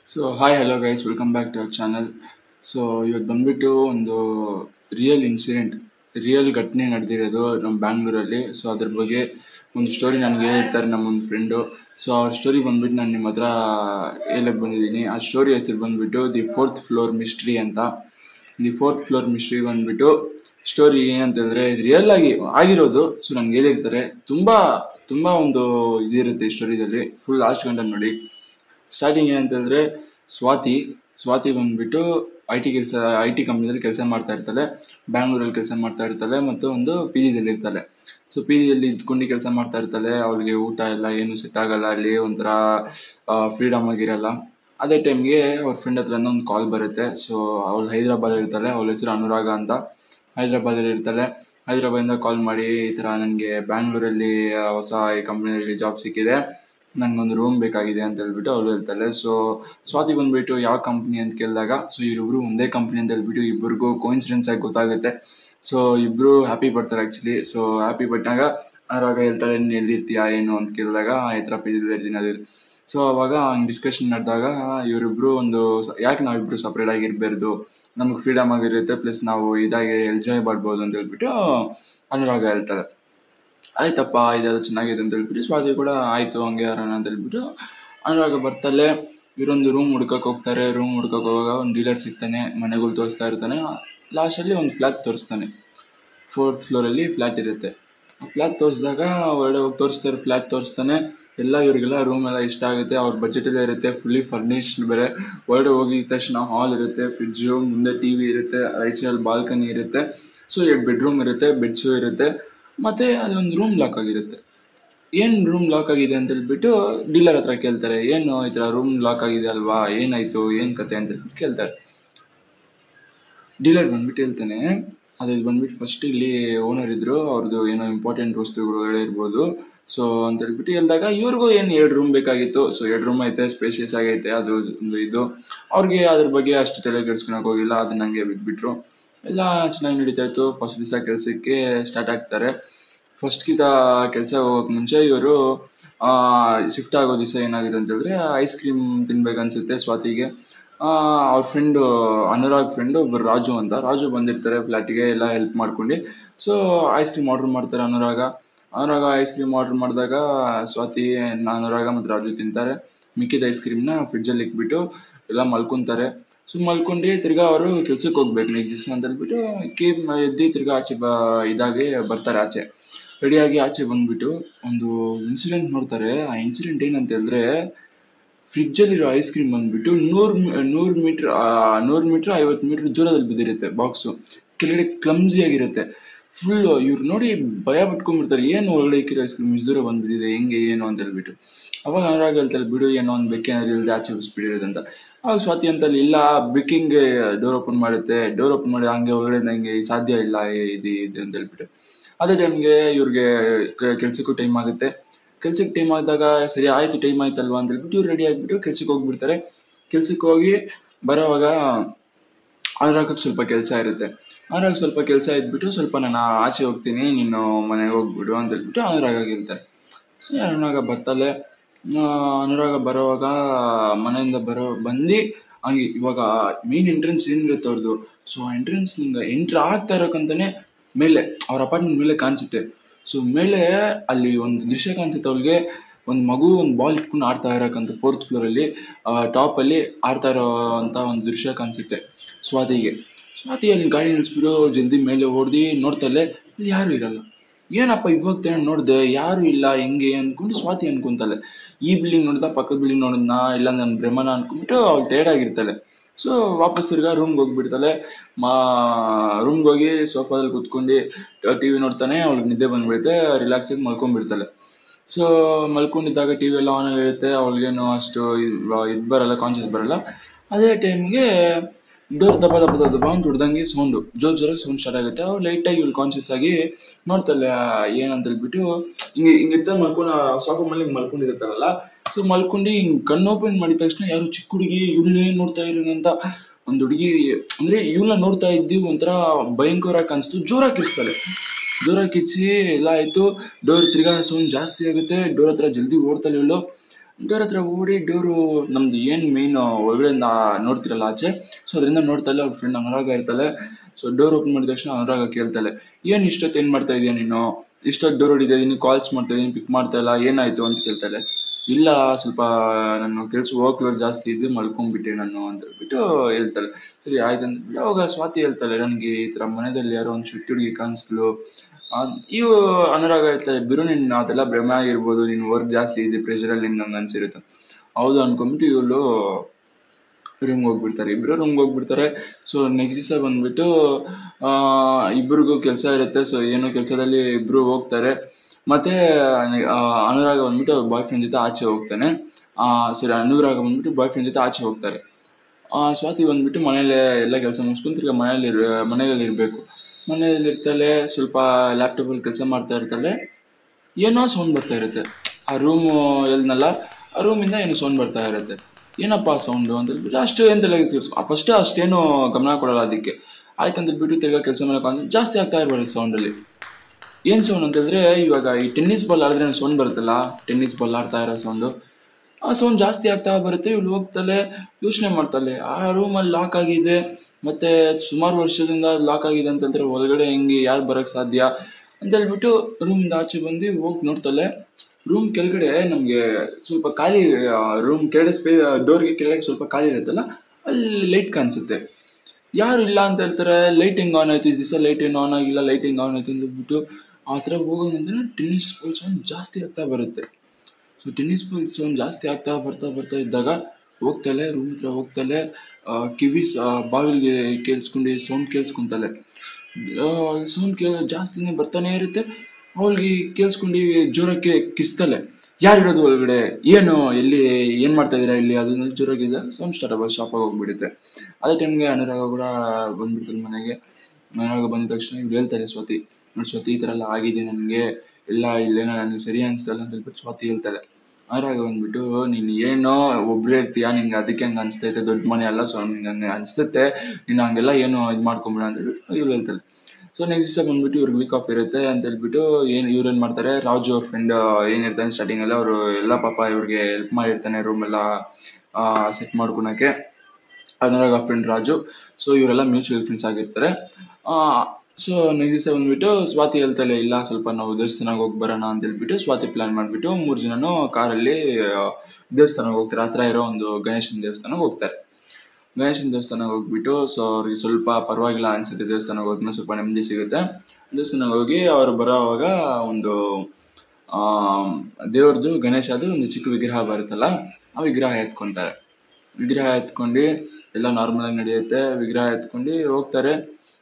so hi hello guys welcome back to our channel so ಇವತ್ತು ಬಂದ್ಬಿಟ್ಟು ಒಂದು real incident real ಘಟನೆ ನಡೆದಿರೋದು ನಮ್ಮ ಬ್ಯಾಂಗ್ಳೂರಲ್ಲಿ ಸೊ ಅದ್ರ ಬಗ್ಗೆ ಒಂದು ಸ್ಟೋರಿ ನನಗೆ ಹೇಳಿರ್ತಾರೆ ನಮ್ಮ ಒಂದು ಫ್ರೆಂಡು ಸೊ ಅವ್ರ ಸ್ಟೋರಿ ಬಂದ್ಬಿಟ್ಟು ನಾನು ನಿಮ್ಮ ಹತ್ರ ಹೇಳಕ್ಕೆ ಬಂದಿದ್ದೀನಿ ಆ ಸ್ಟೋರಿ ಹೆಸರು ಬಂದ್ಬಿಟ್ಟು ದಿ ಫೋರ್ತ್ ಫ್ಲೋರ್ ಮಿಸ್ಟ್ರಿ ಅಂತ ದಿ ಫೋರ್ತ್ ಫ್ಲೋರ್ ಮಿಸ್ಟ್ರಿ ಬಂದ್ಬಿಟ್ಟು ಸ್ಟೋರಿ ಏನಂತ ಹೇಳಿದ್ರೆ ರಿಯಲ್ ಆಗಿ ಆಗಿರೋದು ಸೊ ನನಗೆ ಹೇಳಿರ್ತಾರೆ ತುಂಬ ತುಂಬ ಒಂದು ಇದಿರುತ್ತೆ ಈ ಸ್ಟೋರಿದಲ್ಲಿ ಫುಲ್ ಲಾಸ್ಟ್ ಗಂಟೆ ನೋಡಿ ಸ್ಟಾರ್ಟಿಂಗ್ ಏನಂತ ಹೇಳಿದ್ರೆ ಸ್ವಾತಿ ಸ್ವಾತಿ ಬಂದ್ಬಿಟ್ಟು ಐ ಟಿ ಕೆಲಸ ಐ ಟಿ ಕಂಪ್ನಿಯಲ್ಲಿ ಕೆಲಸ ಮಾಡ್ತಾ ಇರ್ತಾಳೆ ಬ್ಯಾಂಗ್ಳೂರಲ್ಲಿ ಕೆಲಸ ಮಾಡ್ತಾ ಇರ್ತಾಳೆ ಮತ್ತು ಒಂದು ಪಿ ಜಿದಲ್ಲಿ ಇರ್ತಾಳೆ ಸೊ ಪಿ ಜಿಯಲ್ಲಿ ಇದ್ಕೊಂಡು ಕೆಲಸ ಮಾಡ್ತಾ ಇರ್ತಾಳೆ ಅವಳಿಗೆ ಊಟ ಎಲ್ಲ ಏನು ಸೆಟ್ ಆಗಲ್ಲ ಅಲ್ಲಿ ಒಂಥರ ಫ್ರೀಡಮ್ ಆಗಿರಲ್ಲ ಅದೇ ಟೈಮ್ಗೆ ಅವ್ರ ಫ್ರೆಂಡ್ ಹತ್ರನ ಒಂದು ಕಾಲ್ ಬರುತ್ತೆ ಸೊ ಅವಳು ಹೈದ್ರಾಬಾದ್ ಇರ್ತಾಳೆ ಅವಳ ಹೆಸರು ಅನುರಾಗ ಅಂತ ಹೈದ್ರಾಬಾದಲ್ಲಿ ಇರ್ತಾಳೆ ಹೈದ್ರಾಬಾದಿಂದ ಕಾಲ್ ಮಾಡಿ ಈ ಥರ ನನಗೆ ಬ್ಯಾಂಗ್ಳೂರಲ್ಲಿ ಆ, ಹೊಸ ಈ ಕಂಪ್ನಿಯಲ್ಲಿ ಜಾಬ್ ಸಿಕ್ಕಿದೆ ನನಗೊಂದು ರೂಮ್ ಬೇಕಾಗಿದೆ ಅಂತ ಹೇಳ್ಬಿಟ್ಟು ಅವಳು ಹೇಳ್ತಾಳೆ ಸೊ ಸ್ವಾತಿ ಬಂದ್ಬಿಟ್ಟು ಯಾವ ಕಂಪ್ನಿ ಅಂತ ಕೇಳಿದಾಗ ಸೊ ಇವರಿಬ್ರು ಒಂದೇ ಕಂಪ್ನಿ ಅಂತ ಹೇಳ್ಬಿಟ್ಟು ಇಬ್ಬರಿಗೂ ಕೋಇನ್ಸಿಡೆನ್ಸ್ ಆಗಿ ಗೊತ್ತಾಗುತ್ತೆ ಸೊ ಇಬ್ಬರು ಹ್ಯಾಪಿ ಪಡ್ತಾರೆ ಆ್ಯಕ್ಚುಲಿ ಸೊ ಹ್ಯಾಪಿ ಪಟ್ಟಾಗ ಅವಾಗ ಹೇಳ್ತಾಳೆ ನೀನು ಎಲ್ಲಿರ್ತೀಯಾ ಏನು ಅಂತ ಕೇಳಿದಾಗ ಈ ಥರ ಪಿ ಇರ್ತೀನಿ ಅದು ಸೊ ಅವಾಗ ಹಂಗೆ ಡಿಸ್ಕಷನ್ ನಡೆದಾಗ ಇವರಿಬ್ರು ಒಂದು ಸ- ಯಾಕೆ ನಾವಿಬ್ರು ಸಪ್ರೇಟ್ ಆಗಿರಬಾರ್ದು ನಮ್ಗೆ ಫ್ರೀಡಮ್ ಆಗಿರುತ್ತೆ ಪ್ಲಸ್ ನಾವು ಇದಾಗಿ ಎಂಜಾಯ್ ಮಾಡ್ಬೋದು ಅಂತ ಹೇಳ್ಬಿಟ್ಟು ಅನುರಾಗ ಹೇಳ್ತಾರೆ ಆಯ್ತಪ್ಪ ಇದೆಲ್ಲ ಚೆನ್ನಾಗಿದೆ ಅಂತ ಹೇಳ್ಬಿಟ್ಟು ಸ್ವಾತಿ ಕೂಡ ಆಯಿತು ಹಂಗೆ ಯಾರಣ ಅಂತ ಹೇಳ್ಬಿಟ್ಟು ಅನುರಾಗ ಬರ್ತಾಳೆ ಇವರೊಂದು ರೂಮ್ ಹುಡ್ಕಕ್ಕೆ ಹೋಗ್ತಾರೆ ರೂಮ್ ಹುಡ್ಕಕ್ಕೆ ಹೋಗುವಾಗ ಒಂದು ಡೀಲರ್ ಸಿಗ್ತಾನೆ ಮನೆಗಳು ತೋರಿಸ್ತಾ ಇರ್ತಾನೆ ಲಾಸ್ಟಲ್ಲಿ ಒಂದು ಫ್ಲ್ಯಾಟ್ ತೋರಿಸ್ತಾನೆ ಫೋರ್ತ್ ಫ್ಲೋರಲ್ಲಿ ಫ್ಲ್ಯಾಟ್ ಇರುತ್ತೆ ಆ ಫ್ಲ್ಯಾಟ್ ತೋರಿಸಿದಾಗ ಒಳ್ಳೆ ಹೋಗಿ ತೋರಿಸ್ತಾರೆ ಫ್ಲ್ಯಾಟ್ ತೋರಿಸ್ತಾನೆ ಎಲ್ಲ ಇವರಿಗೆಲ್ಲ ರೂಮ್ ಎಲ್ಲ ಇಷ್ಟ ಆಗುತ್ತೆ ಅವ್ರ ಬಜೆಟಲ್ಲೇ ಇರುತ್ತೆ ಫುಲ್ಲಿ ಫರ್ನಿಶ್ಡ್ ಬೇರೆ ಒಳಗಡೆ ಹೋಗಿದ ತಕ್ಷಣ ಹಾಲ್ ಇರುತ್ತೆ ಫ್ರಿಡ್ಜು ಮುಂದೆ ಟಿ ವಿ ಇರುತ್ತೆ ರೈಟ್ ಸೈಡಲ್ಲಿ ಬಾಲ್ಕನಿ ಇರುತ್ತೆ ಸೊ ಎರಡು ಬೆಡ್ರೂಮ್ ಇರುತ್ತೆ ಬೆಡ್ಸು ಇರುತ್ತೆ ಮತ್ತು ಅಲ್ಲೊಂದು ರೂಮ್ ಲಾಕ್ ಆಗಿರುತ್ತೆ ಏನು ರೂಮ್ ಲಾಕ್ ಆಗಿದೆ ಅಂತ ಹೇಳ್ಬಿಟ್ಟು ಡೀಲರ್ ಹತ್ರ ಕೇಳ್ತಾರೆ ಏನು ಈ ಥರ ರೂಮ್ ಲಾಕ್ ಆಗಿದೆ ಅಲ್ವಾ ಏನಾಯಿತು ಏನು ಕತೆ ಅಂತ ಹೇಳ್ಬಿಟ್ಟು ಕೇಳ್ತಾರೆ ಡೀಲರ್ ಬಂದ್ಬಿಟ್ಟು ಹೇಳ್ತಾನೆ ಅದು ಬಂದ್ಬಿಟ್ಟು ಫಸ್ಟ್ ಇಲ್ಲಿ ಓನರ್ ಇದ್ರು ಅವ್ರದ್ದು ಏನೋ ಇಂಪಾರ್ಟೆಂಟ್ ವಸ್ತುಗಳು ಇರ್ಬೋದು ಸೊ ಅಂತ ಹೇಳ್ಬಿಟ್ಟು ಹೇಳಿದಾಗ ಇವ್ರಿಗೂ ಏನು ಎರಡು ರೂಮ್ ಬೇಕಾಗಿತ್ತು ಸೊ ಎರಡು ರೂಮ್ ಐತೆ ಸ್ಪೇಷಿಯಸ್ ಆಗೈತೆ ಅದು ಒಂದು ಇದು ಅವ್ರಿಗೆ ಅದ್ರ ಬಗ್ಗೆ ಅಷ್ಟು ತಲೆ ಕೆಡ್ಸ್ಕೊಳಕ್ ಹೋಗಿಲ್ಲ ಅದನ್ನ ಹಂಗೆ ಬಿಟ್ಬಿಟ್ರು ಎಲ್ಲ ಚೆನ್ನಾಗಿ ನಡೀತಾ ಇತ್ತು ಫಸ್ಟ್ ದಿವಸ ಕೆಲಸಕ್ಕೆ ಸ್ಟಾರ್ಟ್ ಆಗ್ತಾರೆ ಫಸ್ಟ್ಗಿಂತ ಕೆಲಸ ಹೋಗೋಕೆ ಮುಂಚೆ ಇವರು ಶಿಫ್ಟ್ ಆಗೋ ದಿವಸ ಏನಾಗಿದೆ ಅಂತ ಹೇಳಿದ್ರೆ ಐಸ್ ಕ್ರೀಮ್ ತಿನ್ಬೇಕನ್ಸುತ್ತೆ ಸ್ವಾತಿಗೆ ಆ, ಅವ್ರ ಫ್ರೆಂಡು ಅನುರಾಗ್ ಫ್ರೆಂಡು ಒಬ್ಬರು ರಾಜು ಅಂತ ರಾಜು ಬಂದಿರ್ತಾರೆ ಫ್ಲ್ಯಾಟಿಗೆ ಎಲ್ಲ ಹೆಲ್ಪ್ ಮಾಡ್ಕೊಂಡು ಸೊ ಐಸ್ ಕ್ರೀಮ್ ಆರ್ಡ್ರ್ ಮಾಡ್ತಾರೆ Anurag Anurag ice cream order ಮಾಡಿದಾಗ ಸ್ವಾತಿ ಅನುರಾಗ ಮತ್ತು ರಾಜು ತಿಂತಾರೆ ಮಿಕ್ಕಿದ ಐಸ್ ಕ್ರೀಮ್ನ ಫ್ರಿಡ್ಜಲ್ಲಿ ಇಕ್ಬಿಟ್ಟು ಎಲ್ಲ ಮಲ್ಕೊತಾರೆ ಸೊ ಮಲ್ಕೊಂಡು ತಿರ್ಗಾ ಅವರು ಕೆಲ್ಸಕ್ಕೆ ಹೋಗ್ಬೇಕು ನೆಕ್ಸ್ಟ್ ದಿವಸ ಅಂತ ಹೇಳ್ಬಿಟ್ಟು ಕೇ ಎದ್ದು ತಿರ್ಗಾ ಆಚೆ ಬ ಇದಾಗಿ ಬರ್ತಾರೆ ಆಚೆ ರೆಡಿಯಾಗಿ ಆಚೆ ಬಂದ್ಬಿಟ್ಟು ಒಂದು ಇನ್ಸಿಡೆಂಟ್ ನೋಡ್ತಾರೆ ಆ ಇನ್ಸಿಡೆಂಟ್ ಏನಂತ ಹೇಳಿದ್ರೆ ಫ್ರಿಜ್ಜಲ್ಲಿರೋ ಐಸ್ ಕ್ರೀಮ್ ಬಂದ್ಬಿಟ್ಟು ನೂರು ನೂರು ಮೀಟ್ರ್ ನೂರು ಮೀಟ್ರ್ ಐವತ್ತು ಮೀಟ್ರ್ ದೂರದಲ್ಲಿ ಬಿದ್ದಿರುತ್ತೆ ಬಾಕ್ಸು ಕೆಳಗಡೆ ಕ್ಲಮ್ಸಿ ಆಗಿರುತ್ತೆ ಫುಲ್ ಇವ್ರು ನೋಡಿ ಭಯ ಪಟ್ಕೊಂಡ್ಬಿಡ್ತಾರೆ ಏನು ಒಳ್ಳೆ ಇಕ್ಕಿರೋ ಐಸ್ ಕ್ರೀಮ್ ಇಷ್ಟು ದೂರ ಬಂದ್ಬಿಟ್ಟಿದೆ ಹೆಂಗೆ ಏನು ಅಂತ ಹೇಳ್ಬಿಟ್ಟು ಅವಾಗ ಅನುರಾಗ್ ಹೇಳ್ತಾರೆ ಬಿಡು ಏನೋ ಒಂದು ಬೆಕ್ಕೇನಾದ್ರು ಇಲ್ಲದೆ ಆಚೆ ಬಿಸ್ಬಿಟ್ಟಿರೋದು ಅಂತ ಆವಾಗ ಸ್ವಾತಿ ಅಂತಲ್ಲಿ ಇಲ್ಲ ಬೆಕ್ಕಿಂಗೆ ಡೋರ್ ಓಪನ್ ಮಾಡುತ್ತೆ ಡೋರ್ ಓಪನ್ ಮಾಡಿ ಹಂಗೆ ಒಳಗಡೆ ನಂಗೆ ಸಾಧ್ಯ ಇಲ್ಲ ಇದು ಇದು ಅಂತ ಹೇಳ್ಬಿಟ್ಟು ಅದೇ ಟೈಮ್ಗೆ ಇವ್ರಿಗೆ ಕೆಲಸಕ್ಕೂ ಟೈಮ್ ಆಗುತ್ತೆ ಕೆಲ್ಸಕ್ಕೆ ಟೈಮ್ ಆದಾಗ ಸರಿ ಆಯಿತು ಟೈಮ್ ಆಯ್ತಲ್ವಾ ಅಂತ ಹೇಳ್ಬಿಟ್ಟು ಇವ್ರು ರೆಡಿ ಆಗಿಬಿಟ್ಟು ಕೆಲ್ಸಕ್ಕೆ ಹೋಗ್ಬಿಡ್ತಾರೆ ಕೆಲ್ಸಕ್ಕೆ ಹೋಗಿ ಬರೋವಾಗ ಅನುರಾಗಕ್ಕೆ ಸ್ವಲ್ಪ ಕೆಲಸ ಇರುತ್ತೆ ಅನುರಾಗ್ ಸ್ವಲ್ಪ ಕೆಲಸ ಇದ್ಬಿಟ್ಟು ಸ್ವಲ್ಪ ನಾನು ಆಚೆ ಹೋಗ್ತೀನಿ ನೀನು ಮನೆಗೆ ಹೋಗ್ಬಿಡು ಅಂತ ಹೇಳ್ಬಿಟ್ಟು ಅನುರಾಗ ಹೇಳ್ತಾರೆ ಸರಿ ಅನುರಾಗ ಬರ್ತಾಳೆ ಆ, ಅನುರಾಗ ಬರೋವಾಗ ಮನೆಯಿಂದ ಬರೋ ಬಂದು ಹಂಗೆ ಇವಾಗ ಮೇನ್ ಎಂಟ್ರೆನ್ಸ್ ಏನಿರುತ್ತೆ ಅವ್ರದ್ದು ಸೊ ಆ ಎಂಟ್ರೆನ್ಸ್ ನಿಂಗೆ ಎಂಟ್ರ್ ಆಗ್ತಾ ಇರೋಕ್ಕಂತಾನೆ ಮೇಲೆ ಅವ್ರ ಅಪಾರ್ಟ್ಮೆಂಟ್ ಮೇಲೆ ಕಾಣಿಸುತ್ತೆ ಸೊ ಮೇಲೆ ಅಲ್ಲಿ ಒಂದು ದೃಶ್ಯ ಕಾಣಿಸುತ್ತೆ ಅವ್ಳಿಗೆ ಒಂದು ಮಗು ಒಂದು ಬಾಲ್ ಇಟ್ಕೊಂಡು ಆಡ್ತಾ ಇರೋಕ್ಕಂತ ಫೋರ್ತ್ ಫ್ಲೋರಲ್ಲಿ ಟಾಪಲ್ಲಿ ಆಡ್ತಾ ಇರೋ ಅಂತ ಒಂದು ದೃಶ್ಯ ಕಾಣಿಸುತ್ತೆ ಸ್ವಾತಿಗೆ ಸ್ವಾತಿ ಅಲ್ಲಿ ಗಾಡಿ ನಿಲ್ಲಿಸ್ಬಿಟ್ಟು ಜಲ್ದಿ ಮೇಲೆ ಓಡ್ದು ನೋಡ್ತಾಳೆ ಅಲ್ಲಿ ಯಾರೂ ಇರಲ್ಲ ಏನಪ್ಪ ಇವಾಗ ತಾನೇ ನೋಡಿದೆ ಯಾರು ಇಲ್ಲ ಹೆಂಗೆ ಅಂದ್ಕೊಂಡು ಸ್ವಾತಿ ಅನ್ಕೊಂತಾಳೆ ಈ ಬಿಲ್ಡಿಂಗ್ ನೋಡ್ದ ಪಕ್ಕದ ಬಿಲ್ಡಿಂಗ್ ನೋಡಿದ್ನಾ ಇಲ್ಲ ನನ್ನ ಭ್ರಮನ ಅನ್ಕೊಂಬಿಟ್ಟು ಅವ್ಳು ಟೈರ್ಡ್ ಆಗಿರ್ತಾಳೆ ಸೊ ವಾಪಸ್ ತಿರ್ಗಾ ರೂಮ್ಗೆ ಹೋಗ್ಬಿಡ್ತಾಳೆ ಮಾ ರೂಮ್ಗೆ ಹೋಗಿ ಸೋಫಾದಲ್ಲಿ ಕುತ್ಕೊಂಡು ಟಿ ವಿ ನೋಡ್ತಾನೆ ಅವ್ಳಿಗೆ ನಿದ್ದೆ ಬಂದ್ಬಿಡುತ್ತೆ ರಿಲ್ಯಾಕ್ಸ್ ಆಗಿ ಮಲ್ಕೊಂಡ್ಬಿಡ್ತಾಳೆ ಸೊ ಮಲ್ಕೊಂಡಿದ್ದಾಗ ಟಿ ವಿ ಎಲ್ಲ ಆನ್ ಆಗಿರುತ್ತೆ ಅವಳಿಗೇನು ಅಷ್ಟು ಇದು ಬರಲ್ಲ ಕಾನ್ಷಿಯಸ್ ಬರಲ್ಲ ಅದೇ ಟೈಮ್ಗೆ ಡೋರ್ ದಬ್ಬ ದಬ್ಬ ದಬ್ಬ ದಬ್ಬ ಅಂತ ಹೊಡ್ದಂಗೆ ಸೌಂಡು ಜೋರ್ ಜೋರಾಗಿ ಸೌಂಡ್ ಸ್ಟಾರ್ಟ್ ಆಗುತ್ತೆ ಅವ್ಳು ಲೈಟಾಗಿ ಇವ್ಳು ಕಾನ್ಷಿಯಸ್ ಆಗಿ ನೋಡ್ತಾಳೆ ಆ, ಏನಂತ ಹೇಳ್ಬಿಟ್ಟು ಹಿಂಗೆ ಹಿಂಗೆ ಇರ್ತಾನೆ ಮಲ್ಕೊಂಡು ಸೋಫಾ ಮೇಲೆ ಹಿಂಗೆ ಮಲ್ಕೊಂಡಿರ್ತಾರಲ್ಲ ಸೊ ಮಲ್ಕೊಂಡು ಹಿಂಗೆ ಕಣ್ಣು ಓಪನ್ ಮಾಡಿದ ತಕ್ಷಣ ಯಾರು ಚಿಕ್ಕ ಹುಡುಗಿ ಇವಳನ್ನೇ ನೋಡ್ತಾ ಇರೋನಂತ ಒಂದು ಹುಡುಗಿ ಅಂದ್ರೆ ಇವಳನ್ನ ನೋಡ್ತಾ ಇದ್ದೀವಿ ಒಂಥರ ಭಯಂಕರ ಕಾಣಿಸ್ತು ಜೋರಾಗಿ ಕಿರ್ಸ್ತಾಳೆ ಜೋರಾಗಿ ಕಿಚ್ಚಿ ಎಲ್ಲ ಆಯ್ತು ಡೋರ್ ತಿರ್ಗಾ ಸೌಂಡ್ ಜಾಸ್ತಿ ಆಗುತ್ತೆ ಡೋರ್ ಹತ್ರ ಜಲ್ದಿ ಓಡ್ತಾಳೆ ಇವಳು ಡೋರ್ ಹತ್ರ ಓಡಿ ಡೋರು ನಮ್ದು ಏನು ಮೇಯ್ನ್ ಒಳಗಡೆಯಿಂದ ನೋಡ್ತಿರಲ್ಲ ಆಚೆ ಸೊ ಅದರಿಂದ ನೋಡ್ತಾಳೆ ಅವ್ರ ಫ್ರೆಂಡ್ ಅನುರಾಗ ಇರ್ತಾಳೆ ಸೊ ಡೋರ್ ಓಪನ್ ಮಾಡಿದ ತಕ್ಷಣ ಅನುರಾಗ ಕೇಳ್ತಾಳೆ ಏನು ಇಷ್ಟೊತ್ತು ಏನು ಮಾಡ್ತಾ ಇದೀಯ ನೀನು ಇಷ್ಟೊತ್ತು ಡೋರ್ ಹೊಡಿತಾ ಇದೀನಿ ಕಾಲ್ಸ್ ಮಾಡ್ತಾ ಇದೀನಿ ಪಿಕ್ ಮಾಡ್ತಾ ಇಲ್ಲ ಏನಾಯ್ತು ಅಂತ ಕೇಳ್ತಾಳೆ ಇಲ್ಲ ಸ್ವಲ್ಪ ನಾನು ಕೆಲಸ ವರ್ಕ್ ಲೋಡ್ ಜಾಸ್ತಿ ಇದ್ದು ಮಲ್ಕೊಂಡ್ಬಿಟ್ಟೆ ನಾನು ಅಂತ ಹೇಳ್ಬಿಟ್ಟು ಹೇಳ್ತಾಳೆ ಸರಿ ಆಯ್ತು ಅಂದ್ಬಿಟ್ಟು ಅವಾಗ ಸ್ವಾತಿ ಹೇಳ್ತಾಳೆ ನನಗೆ ಈ ಥರ ಮನೆಯಲ್ಲಿ ಯಾರೋ ಒಂದು ಚಿಕ್ಕ ಹುಡುಗಿ ಕಾಣಿಸ್ಲು ಇವು ಅನುರಾಗ ಹೇಳ್ತಾಳೆ ಬಿರು ನಿನ್ನ ಅದೆಲ್ಲ ಭ್ರಮೆ ಆಗಿರ್ಬೋದು ನಿನ್ನ ವರ್ಕ್ ಜಾಸ್ತಿ ಇದೆ ಪ್ರೆಷರಲ್ಲಿ ನಿಂಗೆ ಹಂಗೆ ಅನ್ಸಿರುತ್ತೆ ಹೌದು ಅನ್ಕೊಂಬಿಟ್ಟು ಇವಳು ರೂಮ್ಗೆ ಹೋಗ್ಬಿಡ್ತಾರೆ ಇಬ್ಬರು ರೂಮ್ಗೆ ಹೋಗ್ಬಿಡ್ತಾರೆ ಸೊ ನೆಕ್ಸ್ಟ್ ದಿವಸ ಬಂದ್ಬಿಟ್ಟು ಇಬ್ಬರಿಗೂ ಕೆಲಸ ಇರುತ್ತೆ ಸೊ ಏನೋ ಕೆಲಸದಲ್ಲಿ ಇಬ್ಬರು ಹೋಗ್ತಾರೆ ಮತ್ತೆ ಆ, ಅನುರಾಗ ಬಂದ್ಬಿಟ್ಟು ಅವ್ರ ಬಾಯ್ ಫ್ರೆಂಡ್ ಜೊತೆ ಆಚೆ ಹೋಗ್ತಾನೆ ಸರಿ ಅನುರಾಗ ಬಂದ್ಬಿಟ್ಟು ಬಾಯ್ ಫ್ರೆಂಡ್ ಜೊತೆ ಆಚೆ ಹೋಗ್ತಾರೆ ಆ, ಸ್ವಾತಿ ಬಂದ್ಬಿಟ್ಟು ಮನೇಲೆ ಎಲ್ಲ ಕೆಲಸ ಮುಗಿಸ್ಕೊಂಡು ತಿರ್ಗಾ ಮನೇಲಿ ಇರ್ ಮನೆಯಲ್ಲಿ ಇರಬೇಕು ಮನೆಯಲ್ಲಿ ಇರ್ತಾಳೆ ಸ್ವಲ್ಪ ಲ್ಯಾಪ್ಟಾಪಲ್ಲಿ ಕೆಲಸ ಮಾಡ್ತಾ ಇರ್ತಾಳೆ ಏನೋ ಸೌಂಡ್ ಬರ್ತಾ ಇರುತ್ತೆ ಆ ರೂಮು ಎಲ್ನಲ್ಲ ಆ ರೂಮಿಂದ ಏನೋ ಸೌಂಡ್ ಬರ್ತಾ ಇರುತ್ತೆ ಏನಪ್ಪ ಸೌಂಡು ಅಂತ ಹೇಳ್ಬಿಟ್ಟು ಅಷ್ಟು ಏನು ತಲೆಗೆ ಫಸ್ಟ್ ಅಷ್ಟೇನು ಗಮನ ಕೊಡಲ್ಲ ಅದಕ್ಕೆ ಆಯ್ತು ಅಂತ ಹೇಳ್ಬಿಟ್ಟು ತಿರ್ಗಾ ಕೆಲಸ ಮೇಲೆ ಕಾನ್- ಜಾಸ್ತಿ ಆಗ್ತಾ ಇರ್ಬಾರ್ದು ಸೌಂಡಲ್ಲಿ ಏನು ಸೌಂಡ್ ಅಂತ ಹೇಳಿದ್ರೆ ಇವಾಗ ಈ ಟೆನ್ನಿಸ್ ಬಾಲ್ ಆಡಿದ್ರೆ ಸೌಂಡ್ ಬರುತ್ತಲ್ಲ ಟೆನ್ನಿಸ್ ಬಾಲ್ ಆಡ್ತಾ ಇರೋ ಸೌಂಡು ಆ ಸೌಂಡ್ ಜಾಸ್ತಿ ಆಗ್ತಾ ಬರುತ್ತೆ ಇವಳು ಹೋಗ್ತಾಳೆ ಯೋಚನೆ ಮಾಡ್ತಾಳೆ ಆ ರೂಮಲ್ಲಿ ಲಾಕ್ ಆಗಿದೆ ಮತ್ತೆ ಸುಮಾರು ವರ್ಷದಿಂದ ಲಾಕ್ ಆಗಿದೆ ಅಂತ ಹೇಳ್ತಾರೆ ಒಳಗಡೆ ಹೆಂಗೆ ಯಾರು ಬರೋಕ್ಕೆ ಸಾಧ್ಯ ಅಂತ ಹೇಳ್ಬಿಟ್ಟು ರೂಮಿಂದ ಆಚೆ ಬಂದು ಹೋಗಿ ನೋಡ್ತಾಳೆ ರೂಮ್ ಕೆಳಗಡೆ ನಮಗೆ ಸ್ವಲ್ಪ ಖಾಲಿ ರೂಮ್ ಕೆಳಗಡೆ ಸ್ಪೇ ಡೋರ್ಗೆ ಕೆಳಗೆ ಸ್ವಲ್ಪ ಖಾಲಿ ಇರುತ್ತಲ್ಲ ಅಲ್ಲಿ ಲೈಟ್ ಕಾಣಿಸುತ್ತೆ ಯಾರು ಇಲ್ಲ ಅಂತ ಹೇಳ್ತಾರೆ ಲೈಟಿಂಗ್ ಆನ್ ಆಯ್ತು ಇಷ್ಟು ದಿವಸ ಲೈಟಿಂಗ್ ಆನ್ ಆಗಿಲ್ಲ ಲೈಟಿಂಗ್ ಆನ್ ಆಯ್ತು ಅಂತ ಹೇಳ್ಬಿಟ್ಟು ಆ ಥರ ಹೋಗೋದಂದ್ರೆ ಟೆನ್ನಿಸ್ ಬಾಲ್ ಸೌಂಡ್ ಜಾಸ್ತಿ ಆಗ್ತಾ ಬರುತ್ತೆ ಸೊ ಟೆನ್ನಿಸ್ ಬಾಲ್ ಸೌಂಡ್ ಜಾಸ್ತಿ ಆಗ್ತಾ ಬರ್ತಾ ಬರ್ತಾ ಇದ್ದಾಗ ಹೋಗ್ತಾಳೆ ರೂಮ್ ಹತ್ರ ಹೋಗ್ತಾಳೆ ಆ, ಕಿವಿ ಸ- ಬಾಗಿಲಿಗೆ ಕೇಳಿಸ್ಕೊಂಡು ಸೌಂಡ್ ಕೇಳಿಸ್ಕೊಂತಾಳೆ ಸೌಂಡ್ ಕೇ ಜಾಸ್ತಿನೇ ಬರ್ತಾನೆ ಇರುತ್ತೆ ಅವಳಿಗೆ ಕೇಳಿಸ್ಕೊಂಡು ಜೋರಕ್ಕೆ ಕಿಸ್ತಾಳೆ ಯಾರಿರೋದು ಒಳಗಡೆ ಏನು ಎಲ್ಲಿ ಏನು ಮಾಡ್ತಾ ಇದ್ದೀರಾ ಇಲ್ಲಿ ಅದನ್ನ ಜೋರಾಗಿ ಸೌಂಡ್ ಸ್ಟಾರ್ಟ್ ಆಗೋದು ಶಾಪಾಗಿ ಹೋಗ್ಬಿಡುತ್ತೆ ಅದೇ ಟೈಮ್ಗೆ ಅನುರಾಗ ಕೂಡ ಬಂದ್ಬಿಡ್ತಾನೆ ಮನೆಗೆ ಅನುರಾಗ ಬಂದ ತಕ್ಷಣ ಇವ್ರು ಹೇಳ್ತಾರೆ ಸ್ವಾತಿ ನೋಡಿ ಸ್ವಾತಿ ಈ ಥರ ಎಲ್ಲ ಆಗಿದೆ ನನಗೆ ಎಲ್ಲ ಇಲ್ಲೇನೋ ನನಗೆ ಸರಿ ಅನಿಸ್ತಲ್ಲ ಅಂತ ಹೇಳ್ಬಿಟ್ಟು ಸ್ವಾತಿ ಹೇಳ್ತಾಳೆ ಅನುರಾಗ ಬಂದ್ಬಿಟ್ಟು ನೀನು ಏನೋ ಒಬ್ಬರೇ ಇರ್ತೀಯ ನಿನ್ಗೆ ಅದಕ್ಕೆ ಹಂಗೆ ಅನಿಸ್ತೈತೆ ದೊಡ್ಡ ಮನೆ ಅಲ್ಲ ಸೊ ನಿಂಗೆ ಹಂಗೆ ಅನಿಸ್ತೈತೆ ನೀನು ಹಂಗೆಲ್ಲ ಏನು ಇದು ಮಾಡ್ಕೊಂಬಿಡ ಅಂತ ಹೇಳ್ಬಿಟ್ಟು ಇವ್ರು ಹೇಳ್ತಾಳೆ ಸೊ ನೆಕ್ಸ್ಟ್ ದಿವಸ ಬಂದ್ಬಿಟ್ಟು ಇವ್ರಿಗೆ ವೀಕ್ ಆಫ್ ಇರುತ್ತೆ ಅಂತ ಹೇಳ್ಬಿಟ್ಟು ಏನು ಇವ್ರು ಏನು ಮಾಡ್ತಾರೆ ರಾಜು ಅವ್ರ ಫ್ರೆಂಡ್ ಏನಿರ್ತಾನೆ ಸ್ಟಾರ್ಟಿಂಗಲ್ಲಿ ಅವರು ಎಲ್ಲ ಪಾಪ ಇವ್ರಿಗೆ ಹೆಲ್ಪ್ ಮಾಡಿರ್ತಾನೆ ರೂಮ್ ಎಲ್ಲ ಸೆಟ್ ಮಾಡ್ಕೊಳಕ್ಕೆ ಅನುರಾಗ ಫ್ರೆಂಡ್ ರಾಜು ಸೊ ಇವರೆಲ್ಲ ಮ್ಯೂಚುವಲ್ ಫ್ರೆಂಡ್ಸ್ ಆಗಿರ್ತಾರೆ ಸೊ ನೆಕ್ಸ್ಟ್ ದಿವಸ ಬಂದ್ಬಿಟ್ಟು ಸ್ವಾತಿ ಹೇಳ್ತಾಳೆ ಇಲ್ಲ ಸ್ವಲ್ಪ ನಾವು ದೇವಸ್ಥಾನಕ್ಕೆ ಹೋಗಿ ಬರೋಣ ಅಂತ ಹೇಳ್ಬಿಟ್ಟು ಸ್ವಾತಿ ಪ್ಲಾನ್ ಮಾಡಿಬಿಟ್ಟು ಮೂರು ಜನನು ಕಾರಲ್ಲಿ ದೇವಸ್ಥಾನಕ್ಕೆ ಹೋಗ್ತಾರೆ ಹತ್ರ ಇರೋ ಒಂದು ಗಣೇಶನ ದೇವಸ್ಥಾನಕ್ಕೆ ಹೋಗ್ತಾರೆ ಗಣೇಶನ ದೇವಸ್ಥಾನಕ್ಕೆ ಹೋಗ್ಬಿಟ್ಟು ಸೊ ಅವ್ರಿಗೆ ಸ್ವಲ್ಪ ಪರವಾಗಿಲ್ಲ ಅನಿಸುತ್ತೆ ದೇವಸ್ಥಾನಕ್ಕೆ ಹೋದ್ಮೇಲೆ ಸ್ವಲ್ಪ ನೆಮ್ಮದಿ ಸಿಗುತ್ತೆ ದೇವಸ್ಥಾನಕ್ಕೆ ಹೋಗಿ ಅವ್ರು ಬರೋವಾಗ ಒಂದು ದೇವ್ರದ್ದು ಗಣೇಶದು ಒಂದು ಚಿಕ್ಕ ವಿಗ್ರಹ ಬರುತ್ತಲ್ಲ ಆ ವಿಗ್ರಹ ಎತ್ಕೊತಾರೆ ವಿಗ್ರಹ ಎತ್ಕೊಂಡು ಎಲ್ಲ ನಾರ್ಮಲಾಗಿ ನಡೆಯುತ್ತೆ ವಿಗ್ರಹ ಎತ್ಕೊಂಡು ಹೋಗ್ತಾರೆ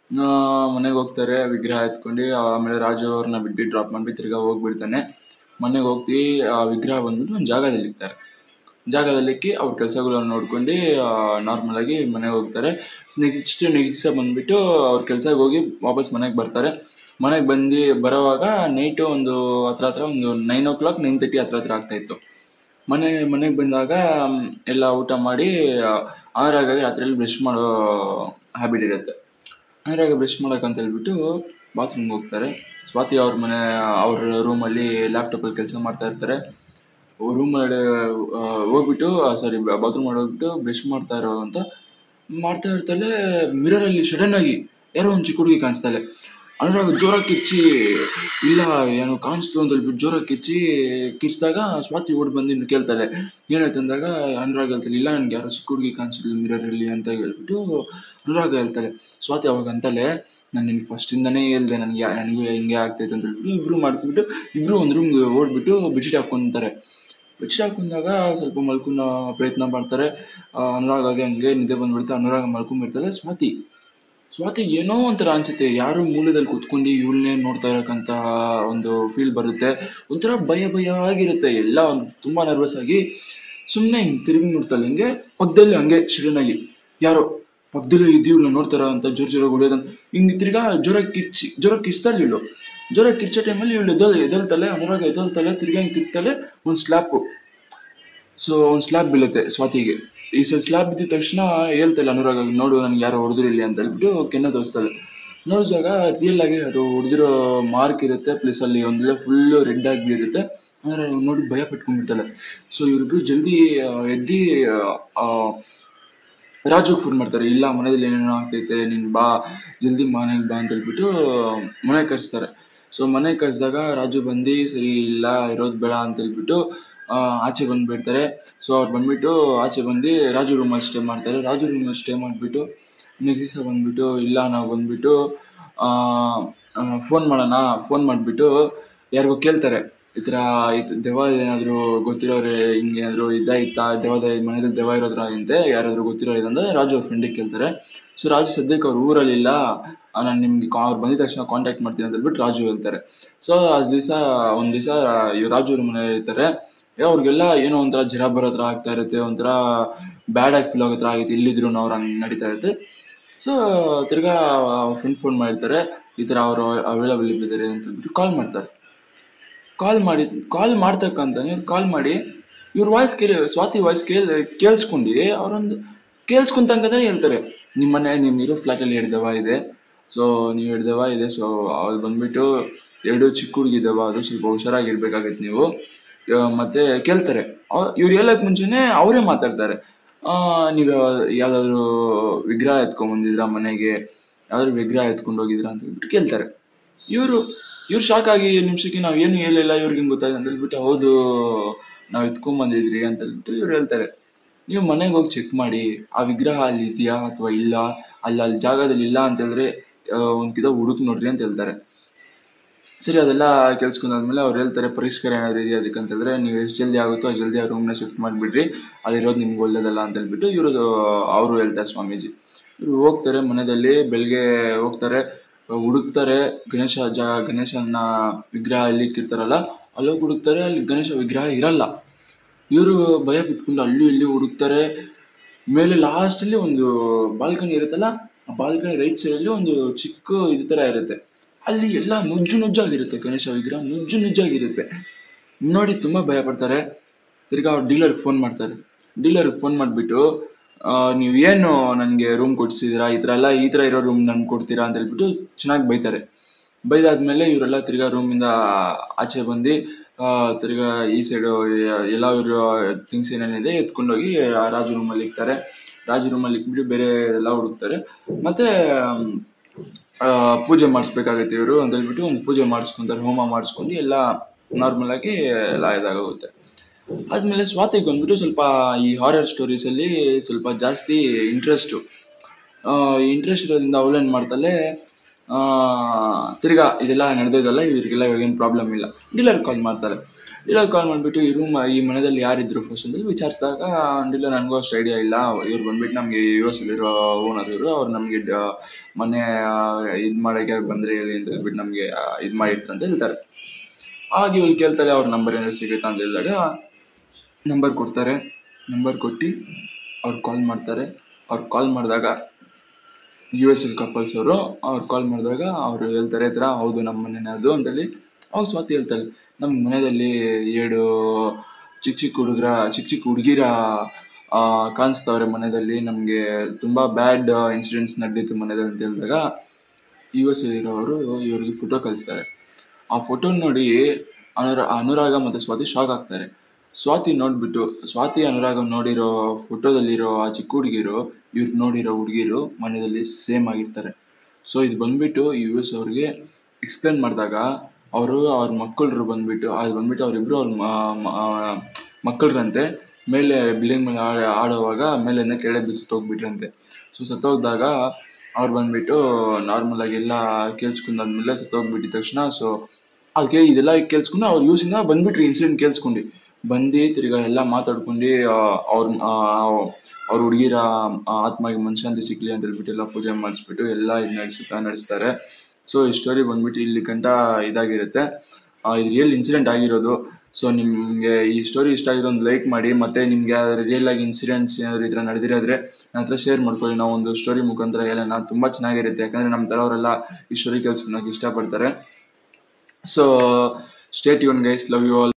ಮನೆಗೆ ಹೋಗ್ತಾರೆ ವಿಗ್ರಹ ಎತ್ಕೊಂಡು ಆಮೇಲೆ ರಾಜು ಅವ್ರನ್ನ ಬಿಟ್ಟು ಡ್ರಾಪ್ ಮಾಡಿ ತಿರ್ಗಾ ಹೋಗ್ಬಿಡ್ತಾನೆ ಮನೆಗೆ ಹೋಗ್ತೀವಿ ಆ ವಿಗ್ರಹ ಬಂದ್ಬಿಟ್ಟು ಒಂದು ಜಾಗದಲ್ಲಿ ಇರ್ತಾರೆ ಜಾಗದಲ್ಲಿ ಇಕ್ಕಿ ಅವ್ರ ಕೆಲಸಗಳನ್ನ ನೋಡ್ಕೊಂಡು ನಾರ್ಮಲಾಗಿ ಮನೆಗೆ ಹೋಗ್ತಾರೆ ನೆಕ್ಸ್ಟ್ ನೆಕ್ಸ್ಟ್ ದಿವಸ ಬಂದ್ಬಿಟ್ಟು ಅವ್ರ ಕೆಲ್ಸಕ್ಕೆ ಹೋಗಿ ವಾಪಸ್ ಮನೆಗೆ ಬರ್ತಾರೆ ಮನೆಗೆ ಬಂದು ಬರೋವಾಗ ನೈಟು ಒಂದು ಹತ್ರ ಹತ್ರ ಒಂದು nine o'clock nine thirty ಹತ್ರ ಹತ್ರ ಆಗ್ತಾಯಿತ್ತು ಮನೆ ಮನೆಗೆ ಬಂದಾಗ ಮ್, ಎಲ್ಲ ಊಟ ಮಾಡಿ ಆರಾಗಾಗಿ ರಾತ್ರಿಯಲ್ಲಿ ಬ್ರಷ್ ಮಾಡೋ ಹ್ಯಾಬಿಟ್ ಇರುತ್ತೆ ಆರಾಗ ಬ್ರಷ್ ಮಾಡೋಕ್ಕಂತ ಹೇಳ್ಬಿಟ್ಟು ಬಾತ್ರೂಮ್ಗೆ ಹೋಗ್ತಾರೆ ಸ್ವಾತಿ ಅವ್ರ ಮನೆ ಅವ್ರ ರೂಮಲ್ಲಿ ಲ್ಯಾಪ್ಟಾಪಲ್ಲಿ ಕೆಲಸ ಮಾಡ್ತಾ ಇರ್ತಾರೆ ರೂಮ್ ಹೋಗ್ಬಿಟ್ಟು ಸಾರಿ ಬಾತ್ರೂಮ್ ಹೋಗ್ಬಿಟ್ಟು ಬ್ರಷ್ ಮಾಡ್ತಾ ಇರೋ ಅಂತ ಮಾಡ್ತಾ ಇರ್ತಾಳೆ ಮಿರರಲ್ಲಿ ಸಡನ್ ಆಗಿ ಯಾರೋ ಒಂದು ಚಿಕ್ಕ ಹುಡುಗಿ ಕಾಣಿಸ್ತಾಳೆ ಅನುರಾಗ್ ಜೋರಾಗಿ ಕಿಚ್ಚಿ ಇಲ್ಲ ಏನೋ ಕಾಣಿಸ್ತು ಅಂತ ಹೇಳ್ಬಿಟ್ಟು ಜೋರಾಗಿ ಕಿಚ್ಚಿ ಕಿಚ್ಚಿದಾಗ ಸ್ವಾತಿ ಓಡಿ ಬಂದು ಇನ್ನು ಕೇಳ್ತಾಳೆ ಏನಾಯ್ತು ಅಂದಾಗ ಅನುರಾಗ್ ಹೇಳ್ತಾಳೆ ಇಲ್ಲ ನನಗೆ ಯಾರೋ ಚಿಕ್ಕ ಹುಡುಗಿ ಕಾಣಿಸಿದ್ಲು ಮಿರರಲ್ಲಿ ಅಂತ ಹೇಳ್ಬಿಟ್ಟು ಅನುರಾಗ್ ಹೇಳ್ತಾಳೆ ಸ್ವಾತಿ ಅವಾಗ ಅಂತಾಳೆ ನಾನು ನಿನ್ಗೆ ಫಸ್ಟಿಂದನೇ ಹೇಳ್ದೆ ನನಗೆ ನನಗೂ ಹಿಂಗೆ ಆಗ್ತೈತೆ ಅಂತ ಹೇಳ್ಬಿಟ್ಟು ಇಬ್ಬರು ಮಾಡ್ಬಿಟ್ಟು ಇಬ್ಬರು ಒಂದು ರೂಮ್ಗೆ ಓಡ್ಬಿಟ್ಟು ಬೆಡ್ಶೀಟ್ ಹಾಕ್ಕೊಂತಾರೆ ಬೆಡ್ಶೀಟ್ ಹಾಕೊಂಡಾಗ ಸ್ವಲ್ಪ ಮಲ್ಕೊಳೋ ಪ್ರಯತ್ನ ಮಾಡ್ತಾರೆ ಆ, ಅನುರಾಗಾಗೆ ಹಂಗೆ ನಿದ್ದೆ ಬಂದ್ಬಿಡುತ್ತೆ ಅನುರಾಗ ಮಲ್ಕೊಂಬಿರ್ತಾಳೆ ಸ್ವಾತಿ ಸ್ವಾತಿ ಏನೋ ಒಂಥರ ಅನ್ಸುತ್ತೆ ಯಾರು ಮೂಲದಲ್ಲಿ ಕೂತ್ಕೊಂಡು ಇವಳನ್ನೇ ನೋಡ್ತಾ ಇರೋಕ್ಕಂತ ಒಂದು ಫೀಲ್ ಬರುತ್ತೆ ಒಂಥರ ಭಯ ಭಯ ಆಗಿರುತ್ತೆ ಎಲ್ಲ ಒಂದು ತುಂಬ ನರ್ವಸ್ ಆಗಿ ಸುಮ್ಮನೆ ಹಿಂಗೆ ತಿರುಗಿ ನೋಡ್ತಾಳೆ ಹಿಂಗೆ ಪಕ್ಕದಲ್ಲಿ ಹಂಗೆ ಸಡನ್ ಆಗಿ ಯಾರೋ ಪಕ್ಕದಲ್ಲೇ ಇದ್ದೀವಲ್ಲ ನೋಡ್ತಾರ ಅಂತ ಜೋರ್ ಜೋರಾಗಿ ಹೊಡಿಯೋದಂತ ಹಿಂಗೆ ತಿರ್ಗಾ ಜೋರಾಗಿ ಕಿರ್ಚಿ ಜೋರಾಗಿ ಕಿರ್ಚ್ತಾಳೆ ಇವಳು ಜೋರಾಗಿ ಕಿರ್ಚೋ ಟೈಮಲ್ಲಿ ಇವಳು ಎದಲ್ ಎದಲ್ತಾಳೆ ಅನುರಾಗ ಎದಲ್ತಾಳೆ ತಿರ್ಗಾ ಹಿಂಗೆ ತಿರ್ತಾಳೆ ಒಂದು ಸ್ಲ್ಯಾಪು ಸೊ ಒಂದು ಸ್ಲ್ಯಾಬ್ ಬೀಳುತ್ತೆ ಸ್ವಾತಿಗೆ ಈ ಸಲ ಸ್ಲ್ಯಾಬ್ ಬಿದ್ದ ತಕ್ಷಣ ಹೇಳ್ತಾಳೆ ಅನುರಾಗ ನೋಡು ನನಗೆ ಯಾರೋ ಹೊಡೆದ್ರು ಇಲ್ಲಿ ಅಂತ ಹೇಳ್ಬಿಟ್ಟು ಕೆನ್ನ ತೋರಿಸ್ತಾಳೆ ನೋಡಿದಾಗ ರಿಯಲ್ ಆಗಿ ಅದು ಹೊಡೆದಿರೋ ಮಾರ್ಕ್ ಇರುತ್ತೆ ಪ್ಲಸ್ ಅಲ್ಲಿ ಒಂದೆಲ್ಲ ಫುಲ್ಲು ರೆಡ್ ಆಗಿ ಬೀರುತ್ತೆ ಅಂದರೆ ನೋಡಿ ಭಯ ಪಟ್ಕೊಂಡ್ಬಿಡ್ತಾಳೆ ಸೊ ಇವರಿಬ್ರು ಜಲ್ದಿ ಆ, ಎದ್ದು ಆ, ರಾಜುಗೆ ಫೋನ್ ಮಾಡ್ತಾರೆ ಇಲ್ಲ ಮನೆಯಲ್ಲಿ ಏನೇನೋ ಆಗ್ತೈತೆ ನೀನು ಬಾ ಜಲ್ದಿ ಮನೆಗೆ ಬಾ ಅಂತ ಹೇಳ್ಬಿಟ್ಟು ಮನೆಗೆ ಕರೆಸ್ತಾರೆ ಸೊ ಮನೆಗೆ ಕರೆಸಿದಾಗ ರಾಜು ಬಂದು ಸರಿ ಇಲ್ಲ ಇರೋದು ಬೇಡ ಅಂತ ಹೇಳ್ಬಿಟ್ಟು ಆ, ಆಚೆ ಬಂದುಬಿಡ್ತಾರೆ ಸೊ ಅವ್ರು ಬಂದುಬಿಟ್ಟು ಆಚೆ ಬಂದು ರಾಜು ರೂಮಲ್ಲಿ ಸ್ಟೇ ಮಾಡ್ತಾರೆ ರಾಜು ರೂಮಲ್ಲಿ ಸ್ಟೇ ಮಾಡಿಬಿಟ್ಟು ನೆಕ್ಸ್ಟ್ ದಿವಸ ಬಂದುಬಿಟ್ಟು ಇಲ್ಲ ನಾವು ಬಂದುಬಿಟ್ಟು ಫೋನ್ ಮಾಡೋಣ ಫೋನ್ ಮಾಡಿಬಿಟ್ಟು ಯಾರಿಗೋ ಕೇಳ್ತಾರೆ ಈ ಥರ ಇದು ದೆವ್ವ ಏನಾದರೂ ಗೊತ್ತಿರೋರು ಹಿಂಗೆ ಏನಾದರೂ ಇದ್ದಾಯ್ತಾ ದೆವ್ವದ ಮನೇಲಿ ದೆವ್ವ ಇರೋದ್ರ ಅಂತೆ ಯಾರಾದರೂ ಗೊತ್ತಿರೋ ಇದಂದ್ರೆ ರಾಜು ಅವ್ರ ಫ್ರೆಂಡಿಗೆ ಕೇಳ್ತಾರೆ ಸೊ ರಾಜು ಸದ್ಯಕ್ಕೆ ಅವ್ರ ಊರಲ್ಲಿಲ್ಲ ನಾನು ನಿಮ್ಗೆ ಕಾ ಅವ್ರು ಬಂದಿದ ತಕ್ಷಣ ಕಾಂಟ್ಯಾಕ್ಟ್ ಮಾಡ್ತೀನಿ ಅಂತ ಹೇಳ್ಬಿಟ್ಟು ರಾಜು ಹೇಳ್ತಾರೆ ಸೊ ಅಷ್ಟು ದಿವಸ ಒಂದು ದಿವಸ ರಾಜು ಅವ್ರ ಮನೇಲಿ ಇರ್ತಾರೆ ಏ, ಅವ್ರಿಗೆಲ್ಲ ಏನೋ ಒಂಥರ ಜ್ವರ ಬರೋ ಥರ ಆಗ್ತಾ ಇರುತ್ತೆ ಒಂಥರ ಬ್ಯಾಡ್ ಆಗಿ ಫೀಲ್ ಆಗೋ ಥರ ಆಗಿತ್ತು ಇಲ್ಲಿದ್ರು ಅವ್ರು ಹಂಗೆ ನಡೀತಾ ಇರುತ್ತೆ ಸೊ ತಿರ್ಗಾ ಅವ್ರ ಫ್ರೆಂಡ್ ಫೋನ್ ಮಾಡಿರ್ತಾರೆ ಈ ಥರ ಅವರು ಅವೈಲಬಲ್ ಇದ್ದಾರೆ ಅಂತ ಹೇಳ್ಬಿಟ್ಟು ಕಾಲ್ ಮಾಡ್ತಾರೆ ಕಾಲ್ ಮಾಡಿ ಕಾಲ್ ಮಾಡ್ತಕ್ಕಂತಾನೆ ಕಾಲ್ ಮಾಡಿ ಇವ್ರ ವಾಯ್ಸ್ ಕೇಳಿ ಸ್ವಾತಿ ವಾಯ್ಸ್ ಕೇಳಿ ಕೇಳಿಸ್ಕೊಂಡು ಅವರೊಂದು ಕೇಳಿಸ್ಕೊಂತಂಕಂತಾನೆ ಹೇಳ್ತಾರೆ ನಿಮ್ಮ ಮನೆ ನಿಮ್ಮ ಇರೋ ಫ್ಲ್ಯಾಟಲ್ಲಿ ಎರಡು ದೆವ್ವ ಇದೆ ಸೊ ನೀವು ಎರಡು ದೆವ್ವ ಇದೆ ಸೊ ಅದು ಬಂದ್ಬಿಟ್ಟು ಎರಡು ಚಿಕ್ಕ ಹುಡುಗಿ ದೆವ್ವ ಅದು ಸ್ವಲ್ಪ ಹುಷಾರಾಗಿರ್ಬೇಕಾಗತ್ತೆ ನೀವು ಆ, ಮತ್ತೆ ಕೇಳ್ತಾರೆ ಅವ್- ಇವ್ರು ಹೇಳಕ್ ಮುಂಚೆನೆ ಅವರೇ ಮಾತಾಡ್ತಾರೆ ಆ, ನೀವು ಯಾವ್ದಾದ್ರು ವಿಗ್ರಹ ಎತ್ಕೊಂಡ್ ಮನೆಗೆ ಯಾವ್ದಾದ್ರು ವಿಗ್ರಹ ಎತ್ಕೊಂಡು ಹೋಗಿದ್ರಾ ಅಂತ ಹೇಳ್ಬಿಟ್ಟು ಕೇಳ್ತಾರೆ ಇವರು ಇವ್ರು ಶಾಕ್ ಆಗಿ ನಿಮಿಷಕ್ಕೆ ನಾವು ಏನು ಹೇಳಿಲ್ಲ ಇವ್ರಿಗೆ ಗೊತ್ತಾಯ್ತು ಅಂತ ಹೇಳ್ಬಿಟ್ಟು ಹೌದು ನಾವು ಎತ್ಕೊಂಡ್ ಬಂದಿದ್ರಿ ಅಂತ ಹೇಳ್ಬಿಟ್ಟು ಇವ್ರು ಹೇಳ್ತಾರೆ ನೀವು ಮನೆಗೆ ಹೋಗಿ ಚೆಕ್ ಮಾಡಿ ಆ ವಿಗ್ರಹ ಅಲ್ಲಿ ಇದೆಯಾ ಅಥವಾ ಇಲ್ಲ ಅಲ್ಲಿ ಅಲ್ಲಿ ಜಾಗದಲ್ಲಿ ಇಲ್ಲ ಅಂತ ಹೇಳಿದ್ರೆ ಒಂದು ಕಿದ ಹುಡುಕ್ ನೋಡ್ರಿ ಅಂತ ಹೇಳ್ತಾರೆ ಸರಿ ಅದೆಲ್ಲ ಕೇಳಿಸ್ಕೊಂಡಾದ್ಮೇಲೆ ಅವ್ರು ಹೇಳ್ತಾರೆ ಪರಿಷ್ಕಾರ ಏನಾದ್ರು ಇದೆಯಾ ಅದಕ್ಕೆ ಅಂತ ಹೇಳಿದ್ರೆ ನೀವು ಎಷ್ಟು ಜಲ್ದಿ ಆಗುತ್ತೋ ಅಷ್ಟು ಜಲ್ದಿ ಆ ರೂಮ್ನ ಶಿಫ್ಟ್ ಮಾಡಿಬಿಡ್ರಿ ಅಲ್ಲಿರೋದು ನಿಮ್ಗೆ ಒಳ್ಳೇದಲ್ಲ ಅಂತ ಹೇಳ್ಬಿಟ್ಟು ಇವರು ಅವರು ಹೇಳ್ತಾರೆ ಸ್ವಾಮೀಜಿ ಇವರು ಹೋಗ್ತಾರೆ ಮನೆಯಲ್ಲಿ ಬೆಳಗ್ಗೆ ಹೋಗ್ತಾರೆ ಹುಡುಕ್ತಾರೆ ಗಣೇಶ ಜಾ ಗಣೇಶನ ವಿಗ್ರಹ ಎಲ್ಲಿ ಇಕ್ಕಿರ್ತಾರಲ್ಲ ಅಲ್ಲೋಗಿ ಹುಡುಕ್ತಾರೆ ಅಲ್ಲಿ ಗಣೇಶ ವಿಗ್ರಹ ಇರಲ್ಲ ಇವರು ಭಯ ಬಿಟ್ಕೊಂಡು ಅಲ್ಲಿ ಇಲ್ಲಿ ಹುಡುಕ್ತಾರೆ ಮೇಲೆ ಲಾಸ್ಟಲ್ಲಿ ಒಂದು ಬಾಲ್ಕನಿ ಇರುತ್ತಲ್ಲ ಆ ಬಾಲ್ಕನಿ ರೈಟ್ ಸೈಡಲ್ಲಿ ಒಂದು ಚಿಕ್ಕ ಇದು ಥರ ಇರುತ್ತೆ ಅಲ್ಲಿ ಎಲ್ಲ ನುಜ್ಜು ನುಜ್ಜಾಗಿರುತ್ತೆ ಗಣೇಶ ವಿಗ್ರಹ ನುಜ್ಜು ನುಜ್ಜಾಗಿರುತ್ತೆ ನೋಡಿ ತುಂಬ ಭಯ ಪಡ್ತಾರೆ ತಿರ್ಗಾ ಅವ್ರು ಡೀಲರ್ಗೆ ಫೋನ್ ಮಾಡ್ತಾರೆ ಡೀಲರ್ಗೆ ಫೋನ್ ಮಾಡಿಬಿಟ್ಟು ನೀವು ಏನು ನನಗೆ ರೂಮ್ ಕೊಡ್ಸಿದ್ದೀರಾ ಈ ಥರ ಎಲ್ಲ ಈ ಥರ ಇರೋ ರೂಮ್ ನನ್ಗೆ ಕೊಡ್ತೀರಾ ಅಂತ ಹೇಳ್ಬಿಟ್ಟು ಚೆನ್ನಾಗಿ ಬೈತಾರೆ ಬೈದಾದ್ಮೇಲೆ ಇವರೆಲ್ಲ ತಿರ್ಗಾ ರೂಮಿಂದ ಆಚೆ ಬಂದು ಆ, ತಿರ್ಗಾ ಈ ಸೈಡು ಎಲ್ಲ ಇವರು ಥಿಂಗ್ಸ್ ಏನೇನಿದೆ ಎತ್ಕೊಂಡೋಗಿ ಆ ರಾಜು ರೂಮಲ್ಲಿ ಇಕ್ತಾರೆ ರಾಜು ರೂಮಲ್ಲಿ ಇಕ್ಬಿಟ್ಟು ಬೇರೆ ಎಲ್ಲ ಹುಡುಕ್ತಾರೆ ಮತ್ತೆ ಆಮ್, ಆ, ಪೂಜೆ ಮಾಡಿಸ್ಬೇಕಾಗತ್ತೆ ಇವರು ಅಂತ ಹೇಳ್ಬಿಟ್ಟು ಒಂದು ಪೂಜೆ ಮಾಡಿಸ್ಕೊಂತಾರೆ ಹೋಮ ಮಾಡಿಸ್ಕೊಂಡು ಎಲ್ಲ ನಾರ್ಮಲ್ ಆಗಿ ಎಲ್ಲ ಇದಾಗುತ್ತೆ ಆದಮೇಲೆ ಸ್ವಾತಿಗೆ ಬಂದ್ಬಿಟ್ಟು ಸ್ವಲ್ಪ ಈ ಹಾರರ್ ಸ್ಟೋರೀಸಲ್ಲಿ ಸ್ವಲ್ಪ ಜಾಸ್ತಿ ಇಂಟ್ರೆಸ್ಟು ಇಂಟ್ರೆಸ್ಟ್ ಇರೋದ್ರಿಂದ ಅವಳೇನು ಮಾಡ್ತಾಳೆ ಆ, ತಿರ್ಗಾ ಇದೆಲ್ಲ ನಡೆದೋದಲ್ಲ ಇವ್ರಿಗೆಲ್ಲ ಇವಾಗೇನು ಪ್ರಾಬ್ಲಮ್ ಇಲ್ಲ ಡೀಲರ್ ಕಾಲ್ ಮಾಡ್ತಾರೆ ಡೀಲರ್ ಕಾಲ್ ಮಾಡಿಬಿಟ್ಟು ಈ ರೂಮ್ ಈ ಮನೆಯಲ್ಲಿ ಯಾರಿದ್ರು ಫಸ್ಟ್ ಅಂತೇಳಿ ವಿಚಾರಿಸಿದಾಗ ಡೀಲರ್ ನನಗೂ ಅಷ್ಟು ಐಡಿಯಾ ಇಲ್ಲ ಇವ್ರು ಬಂದ್ಬಿಟ್ಟು ನಮಗೆ ಯು ಎಸ್ ಅಲ್ಲಿರೋ ಓನರ್ ಇವರು ಅವ್ರು ನಮಗೆ ಮನೆ ಇದು ಮಾಡೋಕ್ಕೆ ಬಂದರೆ ಹೇಳಿ ಅಂತ ಹೇಳ್ಬಿಟ್ಟು ನಮಗೆ ಇದು ಮಾಡಿರ್ತಾರೆ ಅಂತ ಹೇಳ್ತಾರೆ ಆಗ ಇವ್ರು ಕೇಳ್ತಾರೆ ಅವ್ರ ನಂಬರ್ ಏನಾದ್ರು ಸಿಗುತ್ತಾ ಅಂತ ಹೇಳಿದಾಗ ನಂಬರ್ ಕೊಡ್ತಾರೆ ನಂಬರ್ ಕೊಟ್ಟು ಅವ್ರು ಕಾಲ್ ಮಾಡ್ತಾರೆ ಅವ್ರು ಕಾಲ್ ಮಾಡಿದಾಗ ಯು ಎಸ್ ಎಲ್ ಕಪಲ್ಸ್ ಅವರು ಅವ್ರು ಕಾಲ್ ಮಾಡಿದಾಗ ಅವರು ಹೇಳ್ತಾರೆ ಈ ಥರ ಹೌದು ನಮ್ಮ ಮನೆನೇ ಅದು ಅಂತೇಳಿ ಅವಾಗ ಸ್ವಾತಿ ಹೇಳ್ತಾಳೆ ನಮ್ಮ ಮನೆಯಲ್ಲಿ ಏಳು ಚಿಕ್ಕ ಚಿಕ್ಕ ಹುಡುಗರ ಚಿಕ್ಕ ಚಿಕ್ಕ ಹುಡುಗಿರ ಕಾಣಿಸ್ತವ್ರೆ ಮನೆಯಲ್ಲಿ ನಮಗೆ ತುಂಬ ಬ್ಯಾಡ್ ಇನ್ಸಿಡೆಂಟ್ಸ್ ನಡೆದಿತ್ತು ಮನೆಯಲ್ಲಿ ಅಂತ ಹೇಳಿದಾಗ ಯು ಎಸ್ ಇರೋರು ಇವ್ರಿಗೆ ಫೋಟೋ ಕಳಿಸ್ತಾರೆ ಆ ಫೋಟೋ ನೋಡಿ ಅನುರ ಅನುರಾಗ ಮತ್ತು ಸ್ವಾತಿ ಶಾಕ್ ಆಗ್ತಾರೆ ಸ್ವಾತಿ ನೋಡಿಬಿಟ್ಟು ಸ್ವಾತಿ ಅನುರಾಗ ನೋಡಿರೋ ಫೋಟೋದಲ್ಲಿರೋ ಆ ಚಿಕ್ಕ ಹುಡುಗಿರು ಇವ್ರು ನೋಡಿರೋ ಹುಡುಗಿರು ಮನೆಯಲ್ಲಿ ಸೇಮ್ ಆಗಿರ್ತಾರೆ ಸೊ ಇದು ಬಂದ್ಬಿಟ್ಟು ಯು ಎಸ್ ಅವ್ರಿಗೆ ಎಕ್ಸ್ಪ್ಲೇನ್ ಮಾಡಿದಾಗ ಅವರು ಅವ್ರ ಮಕ್ಕಳರು ಬಂದ್ಬಿಟ್ಟು ಅದು ಬಂದ್ಬಿಟ್ಟು ಅವರಿಬ್ಬರು ಅವ್ರ ಮಕ್ಕಳರಂತೆ ಮೇಲೆ ಬಿಲ್ಡಿಂಗ್ ಮೇಲೆ ಆಡ ಆಡುವಾಗ ಮೇಲಿಂದ ಕೆಳಗೆ ಬಿದ್ದು ಸತ್ತೋಗ್ಬಿಟ್ರಂತೆ ಸೊ ಸತ್ತೋಗಿದಾಗ ಅವ್ರು ಬಂದ್ಬಿಟ್ಟು ನಾರ್ಮಲ್ ಆಗಿ ಎಲ್ಲ ಕೇಳಿಸ್ಕೊಂಡಾದ್ಮೇಲೆ ಸತ್ತೋಗ್ಬಿಟ್ಟಿದ ತಕ್ಷಣ ಸೊ ಅದಕ್ಕೆ ಇದೆಲ್ಲ ಕೇಳಿಸ್ಕೊಂಡು ಅವ್ರ ಯೂಸಿಂದ ಬಂದ್ಬಿಟ್ರಿ ಇನ್ಸಿಡೆಂಟ್ ಕೇಳಿಸ್ಕೊಂಡು ಬಂದು ತಿರ್ಗಾ ಎಲ್ಲ ಮಾತಾಡ್ಕೊಂಡು ಅವ್ರ ಅವ್ರ ಹುಡುಗಿರ ಆತ್ಮಗೆ ಮನಶಾಂತಿ ಸಿಕ್ಲಿ ಅಂತ ಹೇಳ್ಬಿಟ್ಟು ಎಲ್ಲ ಪೂಜೆ ಮಾಡಿಸ್ಬಿಟ್ಟು ಎಲ್ಲ ಇದು ನಡೆಸುತ್ತಾ ನಡೆಸ್ತಾರೆ ಸೊ ಈ ಸ್ಟೋರಿ ಬಂದ್ಬಿಟ್ಟು ಇಲ್ಲಿ ಗಂಟ ಇದಾಗಿರುತ್ತೆ ಆ, ಇದು ರಿಯಲ್ ಇನ್ಸಿಡೆಂಟ್ ಆಗಿರೋದು ಸೊ ನಿಮಗೆ ಈ ಸ್ಟೋರಿ ಇಷ್ಟ ಆಗಿರೋ ಒಂದು ಲೈಕ್ ಮಾಡಿ ಮತ್ತೆ ನಿಮ್ಗೆ ಯಾವ್ದಾದ್ರು ರಿಯಲ್ ಆಗಿ ಇನ್ಸಿಡೆಂಟ್ಸ್ ಏನಾದ್ರು ಈ ಥರ ನಡೆದಿರೋದ್ರೆ ನನ್ನ ಹತ್ರ ಶೇರ್ ಮಾಡ್ಕೊಳ್ಳಿ ನಾವು ಒಂದು ಸ್ಟೋರಿ ಮುಖಾಂತರ ಹೇಳೋಣ ತುಂಬ ಚೆನ್ನಾಗಿರುತ್ತೆ ಯಾಕಂದರೆ ನಮ್ಮ ಥರವರೆಲ್ಲ ಈ ಸ್ಟೋರಿ ಕೇಳಿಸ್ಕೊಳಕ್ಕೆ ಇಷ್ಟಪಡ್ತಾರೆ ಸೊ ಸ್ಟೇಟ್ ಯೂನ್ ಗೈಸ್ ಲವ್ ಯು ಆಲ್